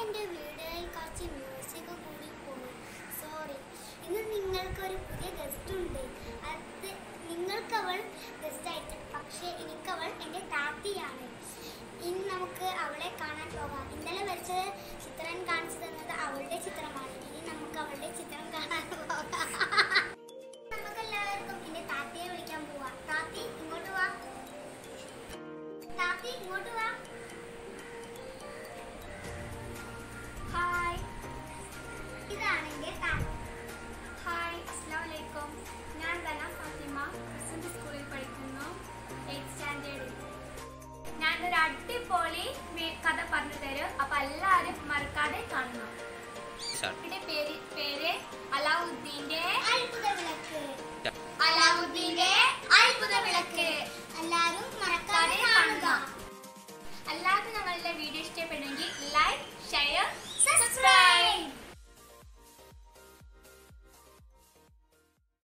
എൻ്റെ വീഡിയോയിൽ കുറച്ച് മ്യൂസിക് കൂടി പോയി സോറി ഇന്ന് നിങ്ങൾക്കൊരു പുതിയ ഗസ്റ്റ് ഉണ്ട് അത് നിങ്ങൾക്കവൾ ഗസ്റ്റ് ആയിട്ട് പക്ഷേ എനിക്കവൾ എൻ്റെ താത്തിയാണ് ഇന്ന് നമുക്ക് അവളെ കാണാൻ പോകാം ഇന്നലെ വരച്ചത് ചിത്രം കാണിച്ചു തന്നത് അവളുടെ ചിത്രമാണ് ഇനി നമുക്ക് അവളുടെ ചിത്രം കാണാൻ പോകാം നമുക്കെല്ലാവർക്കും എൻ്റെ താത്തയെ വിളിക്കാൻ പോവാം താത്തി ഇങ്ങോട്ട് വാ താത്തി ഇങ്ങോട്ട് വാ ഹായ് ഇതാണ് എൻ്റെ താത്ത ഹായ് അസ്സാം വലൈക്കും ഞാൻ ധന ഫാത്തിമ ക്രിസ്ത്യൻ സ്കൂളിൽ പഠിക്കുന്നു എയ്ത്ത് സ്റ്റാൻഡേർഡിൽ ഞാനൊരു അടിപൊളി മേ- കഥ പറഞ്ഞു തരും അപ്പൊ എല്ലാവരും മറക്കാതെ കാണണം ഇവിടെ പേര് പേര് അലാവുദ്ദീന്റെ അത്ഭുത വിളക്ക് അലാവുദ്ദീന്റെ